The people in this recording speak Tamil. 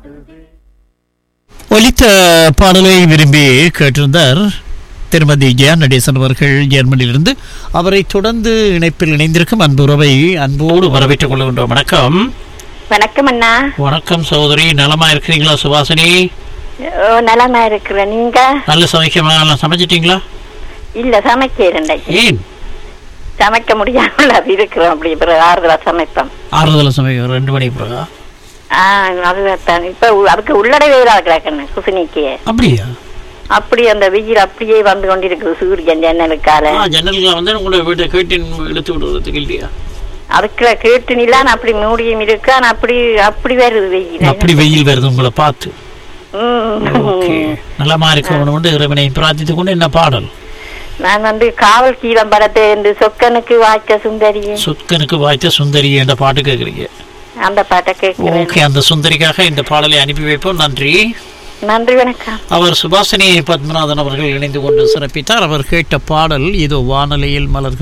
ஒலித்த பாடலை விரும்பி கேட்டிருந்தார் திருமதி ஜெயா நடேசன் அவர்கள் ஜெர்மனியிலிருந்து அவரை தொடர்ந்து இணைப்பில் இணைந்திருக்கும் அன்புறவை அன்போடு வரவேற்றுக் கொள்கின்றோம் வணக்கம் வணக்கம் அண்ணா வணக்கம் சகோதரி நலமா இருக்கிறீங்களா சுபாசினி ஓ நலமா இருக்கிறேன் நீங்க நல்ல சமைக்கமா எல்லாம் சமைச்சிட்டீங்களா இல்ல சமைக்கிறேன் ஏன் சமைக்க முடியாமல் அது இருக்கிறோம் அப்படி பிறகு ஆறுதலா சமைப்போம் ஆறுதல சமைக்க ரெண்டு மணி பிறகா ஆ அதுதான் இப்ப உ- அதுக்கு உள்ளடை வெயிலா கிடக்குன்னு குசினிக்கு அப்படியா அப்படி அந்த வெயில் அப்படியே வந்து கொண்டிருக்குது சூரியன் ஜன்னலுக்கால ஆ, ஜன்னல்ல வந்து உங்களோட வீட்டை கேட்டின் இழுத்து விடுறதுக்கு இல்லையா அதுக்குள்ள கேட்டு நிலான் அப்படி மூடியும் இருக்கு ஆனா அப்படி அப்படி வருது வெயில் அப்படி வெயில் வருது உங்களை பார்த்து ஓகே ம். நலமா இருக்கணும் வந்து இறைவனை பிரார்த்தித்துக் கொண்டு என்ன பாடல் நான் வந்து காவல் கீழம் படத்தை இந்த சொக்கனுக்கு வாய்க்க சுந்தரி சுத்தனுக்கு வாய்த்த சுந்தரி என்ற பாட்டு கேட்குறீங்க அந்த பாட்டை கேட்கிறேன் ஓகே அந்த சுந்தரிக்காக இந்த பாடலை அனுப்பி வைப்போம் நன்றி நன்றி வணக்கம் அவர் சுபாசினி பத்மநாதன் அவர்கள் இணைந்து கொண்டு சிறப்பித்தார் அவர் கேட்ட பாடல் இதோ வானொலியில் மலர்கள்